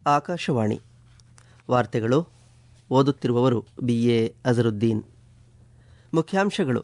ಆಕಾಶವಾಣಿ ವಾರ್ತೆಗಳು ಓದುತ್ತಿರುವವರು B A Azharuddin ಮುಖ್ಯಾಂಶಗಳು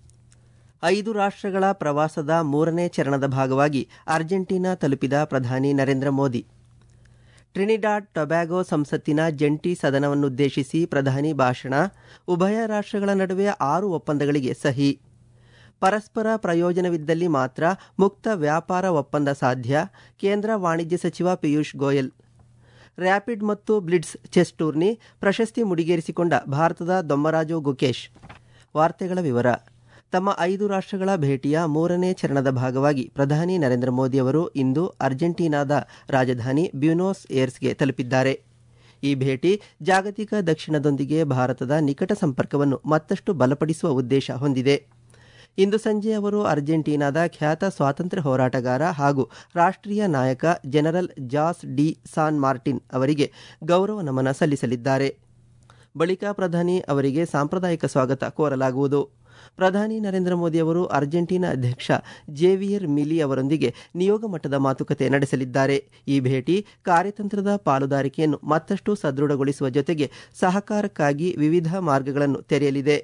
ಐದು ರಾಷ್ಟ್ರಗಳ ಪ್ರವಾಸದ ಮೂರನೇ ಚರಣದ ಭಾಗವಾಗಿ ಅರ್ಜೆಂಟೀನಾ ತಲುಪಿದ ಪ್ರಧಾನಿ ನರೇಂದ್ರ ಮೋದಿ ಟ್ರಿನಿಡಾಡ್ ಟೊಬ್ಯಾಗೊ ಸಂಸತ್ತಿನ ಜಂಟಿ ಸದನವನ್ನುದ್ದೇಶಿಸಿ ಪ್ರಧಾನಿ ಭಾಷಣ ಉಭಯ ರಾಷ್ಟ್ರಗಳ ನಡುವೆ ಆರು ಒಪ್ಪಂದಗಳಿಗೆ ಸಹಿ ಪರಸ್ಪರ ಪ್ರಯೋಜನವಿದ್ದಲ್ಲಿ ಮಾತ್ರ ಮುಕ್ತ ವ್ಯಾಪಾರ ಒಪ್ಪಂದ ಸಾಧ್ಯ ಕೇಂದ್ರ ವಾಣಿಜ್ಯ ಸಚಿವ ಪಿಯೂಷ್ ಗೋಯಲ್ ರ್ಯಾಪಿಡ್ ಮತ್ತು ಬ್ಲಿಡ್ಸ್ ಚೆಸ್ ಟೂರ್ನಿ ಪ್ರಶಸ್ತಿ ಮುಡಿಗೇರಿಸಿಕೊಂಡ ಭಾರತದ ದೊಮ್ಮರಾಜು ಗುಕೇಶ್ ವಾರ್ತೆಗಳ ವಿವರ ತಮ್ಮ ಐದು ರಾಷ್ಟ್ರಗಳ ಭೇಟಿಯ ಮೂರನೇ ಚರಣದ ಭಾಗವಾಗಿ ಪ್ರಧಾನಿ ನರೇಂದ್ರ ಮೋದಿ ಅವರು ಇಂದು ಅರ್ಜೆಂಟೀನಾದ ರಾಜಧಾನಿ ಬ್ಯೂನೋಸ್ ಏರ್ಸ್ಗೆ ತಲುಪಿದ್ದಾರೆ ಈ ಭೇಟಿ ಜಾಗತಿಕ ದಕ್ಷಿಣದೊಂದಿಗೆ ಭಾರತದ ನಿಕಟ ಸಂಪರ್ಕವನ್ನು ಮತ್ತಷ್ಟು ಬಲಪಡಿಸುವ ಉದ್ದೇಶ ಹೊಂದಿದೆ ಇಂದು ಸಂಜೆ ಅವರು ಅರ್ಜೆಂಟೀನಾದ ಖ್ಯಾತ ಸ್ವಾತಂತ್ರ್ಯ ಹೋರಾಟಗಾರ ಹಾಗೂ ರಾಷ್ಟ್ರೀಯ ನಾಯಕ ಜನರಲ್ ಜಾಸ್ ಡಿ ಸಾನ್ ಮಾರ್ಟಿನ್ ಅವರಿಗೆ ಗೌರವ ನಮನ ಸಲ್ಲಿಸಲಿದ್ದಾರೆ ಬಳಿಕ ಪ್ರಧಾನಿ ಅವರಿಗೆ ಸಾಂಪ್ರದಾಯಿಕ ಸ್ವಾಗತ ಕೋರಲಾಗುವುದು ಪ್ರಧಾನಿ ನರೇಂದ್ರ ಮೋದಿ ಅವರು ಅರ್ಜೆಂಟೀನಾ ಅಧ್ಯಕ್ಷ ಜೇವಿಯರ್ ಮಿಲಿ ಅವರೊಂದಿಗೆ ನಿಯೋಗ ಮಟ್ಟದ ಮಾತುಕತೆ ನಡೆಸಲಿದ್ದಾರೆ ಈ ಭೇಟಿ ಕಾರ್ಯತಂತ್ರದ ಪಾಲುದಾರಿಕೆಯನ್ನು ಮತ್ತಷ್ಟು ಸದೃಢಗೊಳಿಸುವ ಜೊತೆಗೆ ಸಹಕಾರಕ್ಕಾಗಿ ವಿವಿಧ ಮಾರ್ಗಗಳನ್ನು ತೆರೆಯಲಿದೆ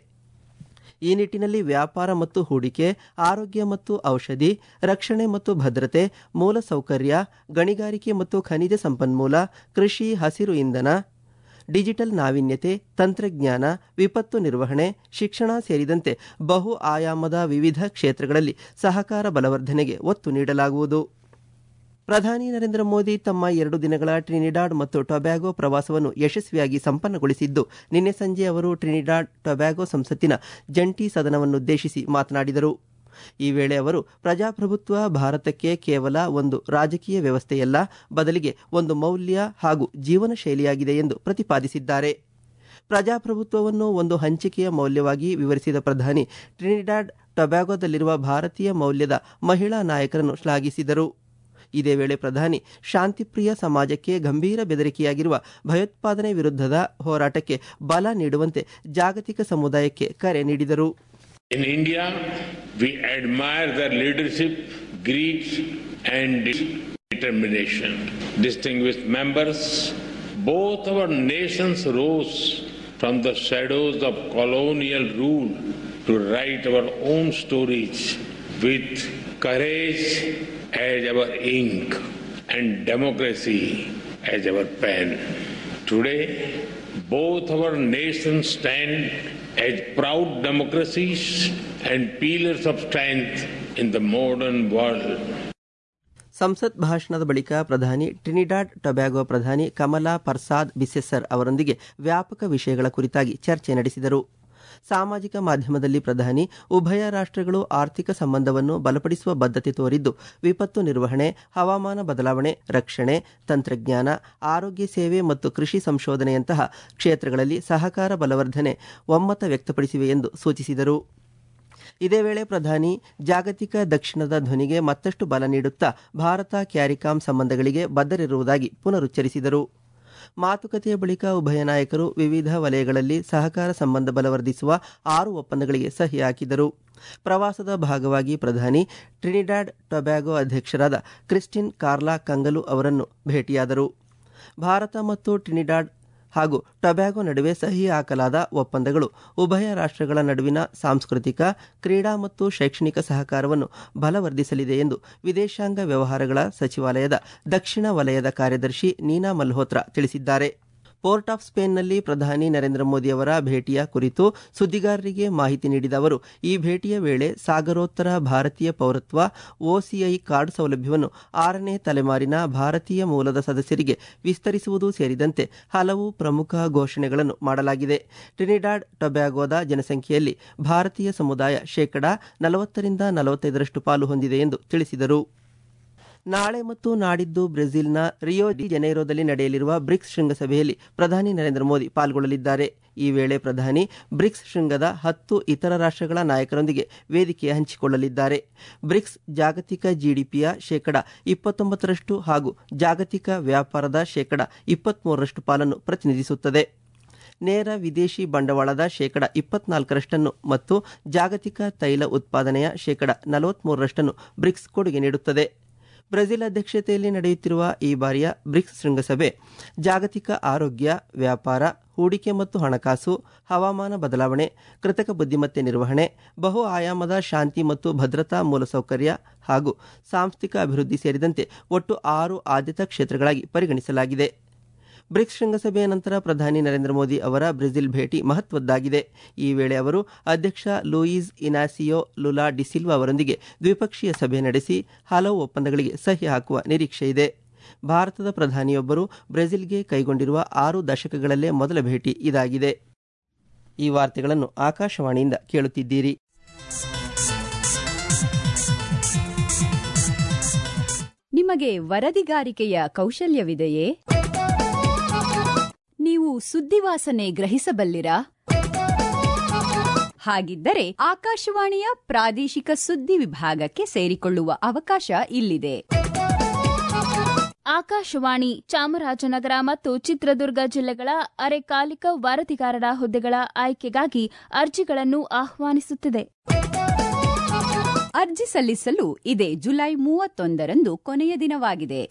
ಈ ನಿಟ್ಟಿನಲ್ಲಿ ವ್ಯಾಪಾರ ಮತ್ತು ಹೂಡಿಕೆ ಆರೋಗ್ಯ ಮತ್ತು ಔಷಧಿ ರಕ್ಷಣೆ ಮತ್ತು ಭದ್ರತೆ ಮೂಲಸೌಕರ್ಯ ಗಣಿಗಾರಿಕೆ ಮತ್ತು ಖನಿಜ ಸಂಪನ್ಮೂಲ ಕೃಷಿ ಹಸಿರು ಇಂಧನ ಡಿಜಿಟಲ್ ನಾವೀನ್ಯತೆ ತಂತ್ರಜ್ಞಾನ ವಿಪತ್ತು ನಿರ್ವಹಣೆ ಶಿಕ್ಷಣ ಸೇರಿದಂತೆ ಬಹು ಆಯಾಮದ ವಿವಿಧ ಕ್ಷೇತ್ರಗಳಲ್ಲಿ ಸಹಕಾರ ಬಲವರ್ಧನೆಗೆ ಒತ್ತು ನೀಡಲಾಗುವುದು ಪ್ರಧಾನಿ ನರೇಂದ್ರ ಮೋದಿ ತಮ್ಮ ಎರಡು ದಿನಗಳ ಟ್ರಿನಿಡಾಡ್ ಮತ್ತು ಟೊಬ್ಯಾಗೊ ಪ್ರವಾಸವನ್ನು ಯಶಸ್ವಿಯಾಗಿ ಸಂಪನ್ನಗೊಳಿಸಿದ್ದು ನಿನ್ನೆ ಸಂಜೆ ಅವರು ಟ್ರಿನಿಡಾಡ್ ಟೊಬ್ಯಾಗೊ ಸಂಸತ್ತಿನ ಜಂಟಿ ಸದನವನ್ನುದ್ದೇಶಿಸಿ ಮಾತನಾಡಿದರು ಈ ವೇಳೆ ಅವರು ಪ್ರಜಾಪ್ರಭುತ್ವ ಭಾರತಕ್ಕೆ ಕೇವಲ ಒಂದು ರಾಜಕೀಯ ವ್ಯವಸ್ಥೆಯಲ್ಲ ಬದಲಿಗೆ ಒಂದು ಮೌಲ್ಯ ಹಾಗೂ ಜೀವನ ಶೈಲಿಯಾಗಿದೆ ಎಂದು ಪ್ರತಿಪಾದಿಸಿದ್ದಾರೆ ಪ್ರಜಾಪ್ರಭುತ್ವವನ್ನು ಒಂದು ಹಂಚಿಕೆಯ ಮೌಲ್ಯವಾಗಿ ವಿವರಿಸಿದ ಪ್ರಧಾನಿ ಟ್ರಿನಿಡಾಡ್ ಟೊಬ್ಯಾಗೊದಲ್ಲಿರುವ ಭಾರತೀಯ ಮೌಲ್ಯದ ಮಹಿಳಾ ನಾಯಕರನ್ನು ಶ್ಲಾಘಿಸಿದರು ಇದೇ ವೇಳೆ ಪ್ರಧಾನಿ ಶಾಂತಿಪ್ರಿಯ ಸಮಾಜಕ್ಕೆ ಗಂಭೀರ ಬೆದರಿಕೆಯಾಗಿರುವ ಭಯೋತ್ಪಾದನೆ ವಿರುದ್ಧದ ಹೋರಾಟಕ್ಕೆ ಬಲ ನೀಡುವಂತೆ ಜಾಗತಿಕ ಸಮುದಾಯಕ್ಕೆ ಕರೆ ನೀಡಿದರು In India, we admire their leadership, greed, and determination. Distinguished members, both our nations rose from the shadows of colonial rule to write our own stories with courage as our ink and democracy as our pen. Today, both our nations stand as proud democracies and pillars of strength in the modern world. ಸಂಸತ್ ಭಾಷಣದ ಬಳಿಕ ಪ್ರಧಾನಿ Trinidad Tobago ಪ್ರಧಾನಿ ಕಮಲಾ ಪರ್ಸಾದ್ ಬಿಸೆಸರ್ ಅವರೊಂದಿಗೆ ವ್ಯಾಪಕ ವಿಷಯಗಳ ಕುರಿತಾಗಿ ಚರ್ಚೆ ನಡೆಸಿದರು ಸಾಮಾಜಿಕ ಮಾಧ್ಯಮದಲ್ಲಿ ಪ್ರಧಾನಿ ಉಭಯ ರಾಷ್ಟ್ರಗಳು ಆರ್ಥಿಕ ಸಂಬಂಧವನ್ನು ಬಲಪಡಿಸುವ ಬದ್ಧತೆ ತೋರಿದ್ದು ವಿಪತ್ತು ನಿರ್ವಹಣೆ ಹವಾಮಾನ ಬದಲಾವಣೆ ರಕ್ಷಣೆ ತಂತ್ರಜ್ಞಾನ ಆರೋಗ್ಯ ಸೇವೆ ಮತ್ತು ಕೃಷಿ ಸಂಶೋಧನೆಯಂತಹ ಕ್ಷೇತ್ರಗಳಲ್ಲಿ ಸಹಕಾರ ಬಲವರ್ಧನೆ ಒಮ್ಮತ ವ್ಯಕ್ತಪಡಿಸಿವೆ ಎಂದು ಸೂಚಿಸಿದರು ಇದೇ ವೇಳೆ ಪ್ರಧಾನಿ ಜಾಗತಿಕ ದಕ್ಷಿಣದ ಧ್ವನಿಗೆ ಮತ್ತಷ್ಟು ಬಲ ನೀಡುತ್ತಾ ಭಾರತ ಕ್ಯಾರಿಕಾಂ ಸಂಬಂಧಗಳಿಗೆ ಬದ್ಧರಿರುವುದಾಗಿ ಪುನರುಚ್ಚರಿಸಿದರು ಮಾತುಕತೆಯ ಬಳಿಕ ಉಭಯ ನಾಯಕರು ವಿವಿಧ ವಲಯಗಳಲ್ಲಿ ಸಹಕಾರ ಸಂಬಂಧ ಬಲವರ್ಧಿಸುವ ಆರು ಒಪ್ಪಂದಗಳಿಗೆ ಸಹಿ ಹಾಕಿದರು ಪ್ರವಾಸದ ಭಾಗವಾಗಿ ಪ್ರಧಾನಿ ಟ್ರಿನಿಡಾಡ್ ಟೊಬ್ಯಾಗೊ ಅಧ್ಯಕ್ಷರಾದ ಕ್ರಿಸ್ಟಿನ್ ಕಾರ್ಲಾ ಕಂಗಲು ಅವರನ್ನು ಭೇಟಿಯಾದರು ಭಾರತ ಮತ್ತು ಟ್ರಿನಿಡಾಡ್ ಹಾಗೂ ಟೊಬ್ಯಾಗೊ ನಡುವೆ ಸಹಿ ಹಾಕಲಾದ ಒಪ್ಪಂದಗಳು ಉಭಯ ರಾಷ್ಟ್ರಗಳ ನಡುವಿನ ಸಾಂಸ್ಕೃತಿಕ ಕ್ರೀಡಾ ಮತ್ತು ಶೈಕ್ಷಣಿಕ ಸಹಕಾರವನ್ನು ಬಲವರ್ಧಿಸಲಿದೆ ಎಂದು ವಿದೇಶಾಂಗ ವ್ಯವಹಾರಗಳ ಸಚಿವಾಲಯದ ದಕ್ಷಿಣ ವಲಯದ ಕಾರ್ಯದರ್ಶಿ ನೀನಾ ಮಲ್ಹೋತ್ರಾ ತಿಳಿಸಿದ್ದಾರೆ ಪೋರ್ಟ್ ಆಫ್ ಸ್ಪೇನ್ನಲ್ಲಿ ಪ್ರಧಾನಿ ನರೇಂದ್ರ ಮೋದಿ ಅವರ ಭೇಟಿಯ ಕುರಿತು ಸುದ್ದಿಗಾರರಿಗೆ ಮಾಹಿತಿ ನೀಡಿದ ಅವರು ಈ ಭೇಟಿಯ ವೇಳೆ ಸಾಗರೋತ್ತರ ಭಾರತೀಯ ಪೌರತ್ವ ಒಸಿಐ ಕಾರ್ಡ್ ಸೌಲಭ್ಯವನ್ನು ಆರನೇ ತಲೆಮಾರಿನ ಭಾರತೀಯ ಮೂಲದ ಸದಸ್ಯರಿಗೆ ವಿಸ್ತರಿಸುವುದು ಸೇರಿದಂತೆ ಹಲವು ಪ್ರಮುಖ ಘೋಷಣೆಗಳನ್ನು ಮಾಡಲಾಗಿದೆ ಟ್ರಿನಿಡಾಡ್ ಟೊಬ್ಯಾಗೋದ ಜನಸಂಖ್ಯೆಯಲ್ಲಿ ಭಾರತೀಯ ಸಮುದಾಯ ಶೇಕಡಾ ನಲವತ್ತರಿಂದ ನಲವತ್ತೈದರಷ್ಟು ಪಾಲು ಹೊಂದಿದೆ ಎಂದು ತಿಳಿಸಿದರು ನಾಳೆ ಮತ್ತು ನಾಡಿದ್ದು ಬ್ರೆಜಿಲ್ನ ರಿಯೋ ಡಿ ಜೆನೈರೋದಲ್ಲಿ ನಡೆಯಲಿರುವ ಬ್ರಿಕ್ಸ್ ಶೃಂಗಸಭೆಯಲ್ಲಿ ಪ್ರಧಾನಿ ನರೇಂದ್ರ ಮೋದಿ ಪಾಲ್ಗೊಳ್ಳಲಿದ್ದಾರೆ ಈ ವೇಳೆ ಪ್ರಧಾನಿ ಬ್ರಿಕ್ಸ್ ಶೃಂಗದ ಹತ್ತು ಇತರ ರಾಷ್ಟ್ರಗಳ ನಾಯಕರೊಂದಿಗೆ ವೇದಿಕೆ ಹಂಚಿಕೊಳ್ಳಲಿದ್ದಾರೆ ಬ್ರಿಕ್ಸ್ ಜಾಗತಿಕ ಜಿಡಿಪಿಯ ಶೇಕಡ ಇಪ್ಪತ್ತೊಂಬತ್ತರಷ್ಟು ಹಾಗೂ ಜಾಗತಿಕ ವ್ಯಾಪಾರದ ಶೇಕಡ ಇಪ್ಪತ್ಮೂರರಷ್ಟು ಪಾಲನ್ನು ಪ್ರತಿನಿಧಿಸುತ್ತದೆ ನೇರ ವಿದೇಶಿ ಬಂಡವಾಳದ ಶೇಕಡ ಇಪ್ಪತ್ನಾಲ್ಕರಷ್ಟನ್ನು ಮತ್ತು ಜಾಗತಿಕ ತೈಲ ಉತ್ಪಾದನೆಯ ಶೇಕಡ ನಲವತ್ಮೂರರಷ್ಟನ್ನು ಬ್ರಿಕ್ಸ್ ಕೊಡುಗೆ ನೀಡುತ್ತದೆ ಬ್ರೆಜಿಲ್ ಅಧ್ಯಕ್ಷತೆಯಲ್ಲಿ ನಡೆಯುತ್ತಿರುವ ಈ ಬಾರಿಯ ಬ್ರಿಕ್ಸ್ ಶೃಂಗಸಭೆ ಜಾಗತಿಕ ಆರೋಗ್ಯ ವ್ಯಾಪಾರ ಹೂಡಿಕೆ ಮತ್ತು ಹಣಕಾಸು ಹವಾಮಾನ ಬದಲಾವಣೆ ಕೃತಕ ಬುದ್ಧಿಮತ್ತೆ ನಿರ್ವಹಣೆ ಬಹು ಆಯಾಮದ ಶಾಂತಿ ಮತ್ತು ಭದ್ರತಾ ಮೂಲಸೌಕರ್ಯ ಹಾಗೂ ಸಾಂಸ್ಥಿಕ ಅಭಿವೃದ್ಧಿ ಸೇರಿದಂತೆ ಒಟ್ಟು ಆರು ಆದ್ಯತಾ ಕ್ಷೇತ್ರಗಳಾಗಿ ಪರಿಗಣಿಸಲಾಗಿದೆ ಬ್ರಿಕ್ಸ್ ಶೃಂಗಸಭೆಯ ನಂತರ ಪ್ರಧಾನಿ ನರೇಂದ್ರ ಮೋದಿ ಅವರ ಬ್ರೆಜಿಲ್ ಭೇಟಿ ಮಹತ್ವದ್ದಾಗಿದೆ ಈ ವೇಳೆ ಅವರು ಅಧ್ಯಕ್ಷ ಲೂಯಿಸ್ ಇನಾಸಿಯೋ ಲುಲಾ ಡಿಸಿಲ್ವಾ ಅವರೊಂದಿಗೆ ದ್ವಿಪಕ್ಷೀಯ ಸಭೆ ನಡೆಸಿ ಹಲವು ಒಪ್ಪಂದಗಳಿಗೆ ಸಹಿ ಹಾಕುವ ನಿರೀಕ್ಷೆಯಿದೆ ಭಾರತದ ಪ್ರಧಾನಿಯೊಬ್ಬರು ಬ್ರೆಜಿಲ್ಗೆ ಕೈಗೊಂಡಿರುವ ಆರು ದಶಕಗಳಲ್ಲೇ ಮೊದಲ ಭೇಟಿ ಇದಾಗಿದೆ ಈ ವಾರ್ತೆಗಳನ್ನು ಆಕಾಶವಾಣಿಯಿಂದ ಕೇಳುತ್ತಿದ್ದೀರಿ ನಿಮಗೆ ವರದಿಗಾರಿಕೆಯ ಕೌಶಲ್ಯವಿದೆಯೇ ನೀವು ಸುದ್ದಿವಾಸನೆ ಗ್ರಹಿಸಬಲ್ಲಿರಾ ಹಾಗಿದ್ದರೆ ಆಕಾಶವಾಣಿಯ ಪ್ರಾದೇಶಿಕ ಸುದ್ದಿ ವಿಭಾಗಕ್ಕೆ ಸೇರಿಕೊಳ್ಳುವ ಅವಕಾಶ ಇಲ್ಲಿದೆ ಆಕಾಶವಾಣಿ ಚಾಮರಾಜನಗರ ಮತ್ತು ಚಿತ್ರದುರ್ಗ ಜಿಲ್ಲೆಗಳ ಅರೆಕಾಲಿಕ ವರದಿಗಾರರ ಹುದ್ದೆಗಳ ಆಯ್ಕೆಗಾಗಿ ಅರ್ಜಿಗಳನ್ನು ಆಹ್ವಾನಿಸುತ್ತಿದೆ ಅರ್ಜಿ ಸಲ್ಲಿಸಲು ಇದೇ ಜುಲೈ ಮೂವತ್ತೊಂದರಂದು ಕೊನೆಯ ದಿನವಾಗಿದೆ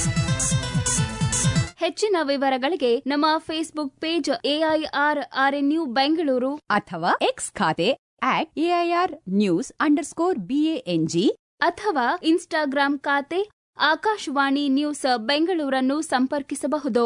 ಹೆಚ್ಚಿನ ವಿವರಗಳಿಗೆ ನಮ್ಮ Facebook page AIR RNU Bengaluru ಅಥವಾ ಎಕ್ಸ್ ಖಾತೆ at AIR news underscore BANG ಅಥವಾ ಇನ್ಸ್ಟಾಗ್ರಾಂ ಖಾತೆ ಆಕಾಶವಾಣಿ ನ್ಯೂಸ್ ಬೆಂಗಳೂರನ್ನು ಸಂಪರ್ಕಿಸಬಹುದು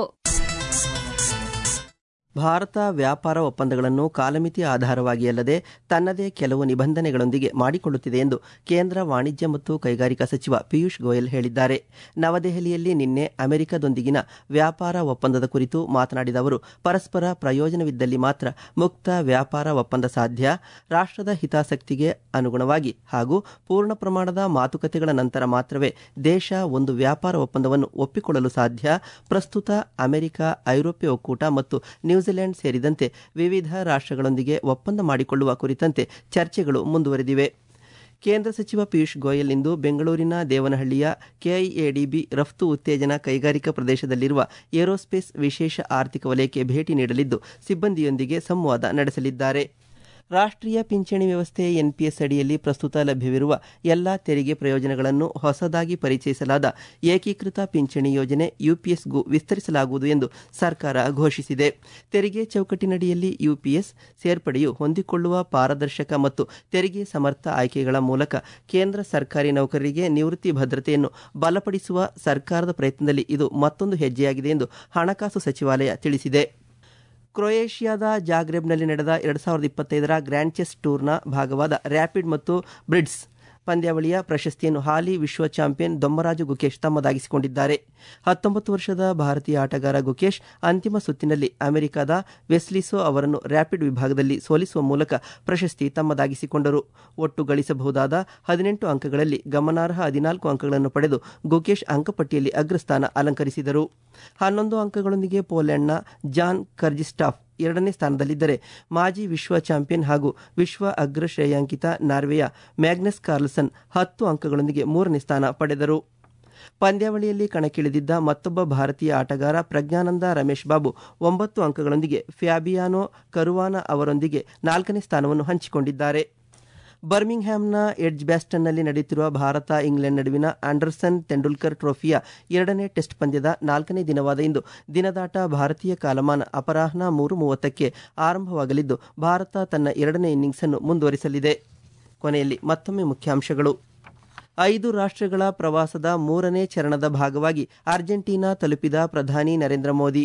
ಭಾರತ ವ್ಯಾಪಾರ ಒಪ್ಪಂದಗಳನ್ನು ಕಾಲಮಿತಿ ಆಧಾರವಾಗಿ ಅಲ್ಲದೆ ತನ್ನದೇ ಕೆಲವು ನಿಬಂಧನೆಗಳೊಂದಿಗೆ ಮಾಡಿಕೊಳ್ಳುತ್ತಿದೆ ಎಂದು ಕೇಂದ್ರ ವಾಣಿಜ್ಯ ಮತ್ತು ಕೈಗಾರಿಕಾ ಸಚಿವ ಪಿಯೂಷ್ ಗೋಯಲ್ ಹೇಳಿದ್ದಾರೆ ನವದೆಹಲಿಯಲ್ಲಿ ನಿನ್ನೆ ಅಮೆರಿಕದೊಂದಿಗಿನ ವ್ಯಾಪಾರ ಒಪ್ಪಂದದ ಕುರಿತು ಮಾತನಾಡಿದ ಅವರು ಪರಸ್ಪರ ಪ್ರಯೋಜನವಿದ್ದಲ್ಲಿ ಮಾತ್ರ ಮುಕ್ತ ವ್ಯಾಪಾರ ಒಪ್ಪಂದ ಸಾಧ್ಯ ರಾಷ್ಟ್ರದ ಹಿತಾಸಕ್ತಿಗೆ ಅನುಗುಣವಾಗಿ ಹಾಗೂ ಪೂರ್ಣ ಪ್ರಮಾಣದ ಮಾತುಕತೆಗಳ ನಂತರ ಮಾತ್ರವೇ ದೇಶ ಒಂದು ವ್ಯಾಪಾರ ಒಪ್ಪಂದವನ್ನು ಒಪ್ಪಿಕೊಳ್ಳಲು ಸಾಧ್ಯ ಪ್ರಸ್ತುತ ಅಮೆರಿಕ ಐರೋಪ್ಯ ಒಕ್ಕೂಟ ಮತ್ತು ನ್ಯೂಜಿಲೆಂಡ್ ಸೇರಿದಂತೆ ವಿವಿಧ ರಾಷ್ಟ್ರಗಳೊಂದಿಗೆ ಒಪ್ಪಂದ ಮಾಡಿಕೊಳ್ಳುವ ಕುರಿತಂತೆ ಚರ್ಚೆಗಳು ಮುಂದುವರೆದಿವೆ ಕೇಂದ್ರ ಸಚಿವ ಪಿಯೂಷ್ ಗೋಯಲ್ ಇಂದು ಬೆಂಗಳೂರಿನ ದೇವನಹಳ್ಳಿಯ ಕೆಐಎಡಿಬಿ ರಫ್ತು ಉತ್ತೇಜನ ಕೈಗಾರಿಕಾ ಪ್ರದೇಶದಲ್ಲಿರುವ ಏರೋಸ್ಪೇಸ್ ವಿಶೇಷ ಆರ್ಥಿಕ ವಲಯಕ್ಕೆ ಭೇಟಿ ನೀಡಲಿದ್ದು ಸಿಬ್ಬಂದಿಯೊಂದಿಗೆ ಸಂವಾದ ನಡೆಸಲಿದ್ದಾರೆ ರಾಷ್ಟ್ರೀಯ ಪಿಂಚಣಿ ವ್ಯವಸ್ಥೆ ಎನ್ಪಿಎಸ್ ಅಡಿಯಲ್ಲಿ ಪ್ರಸ್ತುತ ಲಭ್ಯವಿರುವ ಎಲ್ಲಾ ತೆರಿಗೆ ಪ್ರಯೋಜನಗಳನ್ನು ಹೊಸದಾಗಿ ಪರಿಚಯಿಸಲಾದ ಏಕೀಕೃತ ಪಿಂಚಣಿ ಯೋಜನೆ ಯುಪಿಎಸ್ಗೂ ವಿಸ್ತರಿಸಲಾಗುವುದು ಎಂದು ಸರ್ಕಾರ ಘೋಷಿಸಿದೆ ತೆರಿಗೆ ಚೌಕಟ್ಟಿನಡಿಯಲ್ಲಿ ಯುಪಿಎಸ್ ಸೇರ್ಪಡೆಯು ಹೊಂದಿಕೊಳ್ಳುವ ಪಾರದರ್ಶಕ ಮತ್ತು ತೆರಿಗೆ ಸಮರ್ಥ ಆಯ್ಕೆಗಳ ಮೂಲಕ ಕೇಂದ್ರ ಸರ್ಕಾರಿ ನೌಕರರಿಗೆ ನಿವೃತ್ತಿ ಭದ್ರತೆಯನ್ನು ಬಲಪಡಿಸುವ ಸರ್ಕಾರದ ಪ್ರಯತ್ನದಲ್ಲಿ ಇದು ಮತ್ತೊಂದು ಹೆಜ್ಜೆಯಾಗಿದೆ ಎಂದು ಹಣಕಾಸು ಸಚಿವಾಲಯ ತಿಳಿಸಿದೆ ಕ್ರೊಯೇಷಿಯಾದ ಜಾಗ್ರೆಬ್ನಲ್ಲಿ ನಡೆದ ಎರಡು ಸಾವಿರದ ಇಪ್ಪತ್ತೈದರ ಗ್ರ್ಯಾಂಡ್ ಚೆಸ್ ಟೂರ್ನ ಭಾಗವಾದ ರ್ಯಾಪಿಡ್ ಮತ್ತು ಬ್ರಿಡ್ಸ್ ಪಂದ್ಯಾವಳಿಯ ಪ್ರಶಸ್ತಿಯನ್ನು ಹಾಲಿ ವಿಶ್ವ ಚಾಂಪಿಯನ್ ದೊಮ್ಮರಾಜು ಗುಕೇಶ್ ತಮ್ಮದಾಗಿಸಿಕೊಂಡಿದ್ದಾರೆ ಹತ್ತೊಂಬತ್ತು ವರ್ಷದ ಭಾರತೀಯ ಆಟಗಾರ ಗುಕೇಶ್ ಅಂತಿಮ ಸುತ್ತಿನಲ್ಲಿ ಅಮೆರಿಕದ ವೆಸ್ಲಿಸೋ ಅವರನ್ನು ರ್ಯಾಪಿಡ್ ವಿಭಾಗದಲ್ಲಿ ಸೋಲಿಸುವ ಮೂಲಕ ಪ್ರಶಸ್ತಿ ತಮ್ಮದಾಗಿಸಿಕೊಂಡರು ಒಟ್ಟು ಗಳಿಸಬಹುದಾದ ಹದಿನೆಂಟು ಅಂಕಗಳಲ್ಲಿ ಗಮನಾರ್ಹ ಹದಿನಾಲ್ಕು ಅಂಕಗಳನ್ನು ಪಡೆದು ಗುಕೇಶ್ ಅಂಕಪಟ್ಟಿಯಲ್ಲಿ ಅಗ್ರಸ್ಥಾನ ಅಲಂಕರಿಸಿದರು ಹನ್ನೊಂದು ಅಂಕಗಳೊಂದಿಗೆ ಪೋಲೆಂಡ್ನ ಜಾನ್ ಕರ್ಜಿಸ್ಟಾಫ್ ಎರಡನೇ ಸ್ಥಾನದಲ್ಲಿದ್ದರೆ ಮಾಜಿ ವಿಶ್ವ ಚಾಂಪಿಯನ್ ಹಾಗೂ ವಿಶ್ವ ಅಗ್ರ ಶ್ರೇಯಾಂಕಿತ ನಾರ್ವೆಯ ಮ್ಯಾಗ್ನಸ್ ಕಾರ್ಲ್ಸನ್ ಹತ್ತು ಅಂಕಗಳೊಂದಿಗೆ ಮೂರನೇ ಸ್ಥಾನ ಪಡೆದರು ಪಂದ್ಯಾವಳಿಯಲ್ಲಿ ಕಣಕ್ಕಿಳಿದಿದ್ದ ಮತ್ತೊಬ್ಬ ಭಾರತೀಯ ಆಟಗಾರ ಪ್ರಜ್ಞಾನಂದ ರಮೇಶ್ ಬಾಬು ಒಂಬತ್ತು ಅಂಕಗಳೊಂದಿಗೆ ಫ್ಯಾಬಿಯಾನೋ ಕರುವಾನ ಅವರೊಂದಿಗೆ ನಾಲ್ಕನೇ ಸ್ಥಾನವನ್ನು ಹಂಚಿಕೊಂಡಿದ್ದಾರೆ ಬರ್ಮಿಂಗ್ಹ್ಯಾಮ್ನ ಎಡ್ಜ್ ಬ್ಯಾಸ್ಟನ್ನಲ್ಲಿ ನಡೆಯುತ್ತಿರುವ ಭಾರತ ಇಂಗ್ಲೆಂಡ್ ನಡುವಿನ ಆಂಡರ್ಸನ್ ತೆಂಡೂಲ್ಕರ್ ಟ್ರೋಫಿಯ ಎರಡನೇ ಟೆಸ್ಟ್ ಪಂದ್ಯದ ನಾಲ್ಕನೇ ದಿನವಾದ ಇಂದು ದಿನದಾಟ ಭಾರತೀಯ ಕಾಲಮಾನ ಅಪರಾಹ್ನ ಮೂರು ಮೂವತ್ತಕ್ಕೆ ಆರಂಭವಾಗಲಿದ್ದು ಭಾರತ ತನ್ನ ಎರಡನೇ ಇನ್ನಿಂಗ್ಸ್ ಅನ್ನು ಮುಂದುವರಿಸಲಿದೆ ಕೊನೆಯಲ್ಲಿ ಮತ್ತೊಮ್ಮೆ ಮುಖ್ಯಾಂಶಗಳು ಐದು ರಾಷ್ಟ್ರಗಳ ಪ್ರವಾಸದ ಮೂರನೇ ಚರಣದ ಭಾಗವಾಗಿ ಅರ್ಜೆಂಟೀನಾ ತಲುಪಿದ ಪ್ರಧಾನಿ ನರೇಂದ್ರ ಮೋದಿ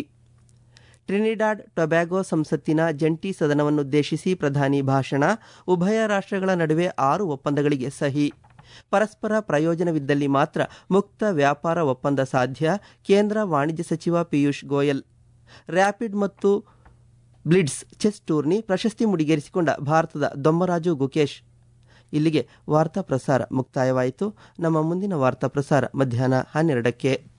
ಟ್ರಿನಿಡಾಡ್ ಟೊಬ್ಯಾಗೊ ಸಂಸತ್ತಿನ ಜಂಟಿ ಸದನವನ್ನುದ್ದೇಶಿಸಿ ಪ್ರಧಾನಿ ಭಾಷಣ ಉಭಯ ರಾಷ್ಟ್ರಗಳ ನಡುವೆ ಆರು ಒಪ್ಪಂದಗಳಿಗೆ ಸಹಿ ಪರಸ್ಪರ ಪ್ರಯೋಜನವಿದ್ದಲ್ಲಿ ಮಾತ್ರ ಮುಕ್ತ ವ್ಯಾಪಾರ ಒಪ್ಪಂದ ಸಾಧ್ಯ ಕೇಂದ್ರ ವಾಣಿಜ್ಯ ಸಚಿವ ಪಿಯೂಷ್ ಗೋಯಲ್ ರ್ಯಾಪಿಡ್ ಮತ್ತು ಬ್ಲಿಡ್ಸ್ ಚೆಸ್ ಟೂರ್ನಿ ಪ್ರಶಸ್ತಿ ಮುಡಿಗೇರಿಸಿಕೊಂಡ ಭಾರತದ ದೊಮ್ಮರಾಜು ಗುಕೇಶ್ ಇಲ್ಲಿಗೆ ವಾರ್ತಾ ಪ್ರಸಾರ ಮುಕ್ತಾಯವಾಯಿತು ನಮ್ಮ ಮುಂದಿನ ವಾರ್ತಾ ಪ್ರಸಾರ ಮಧ್ಯಾಹ್ನ ಹನ್ನೆರಡಕ್ಕೆ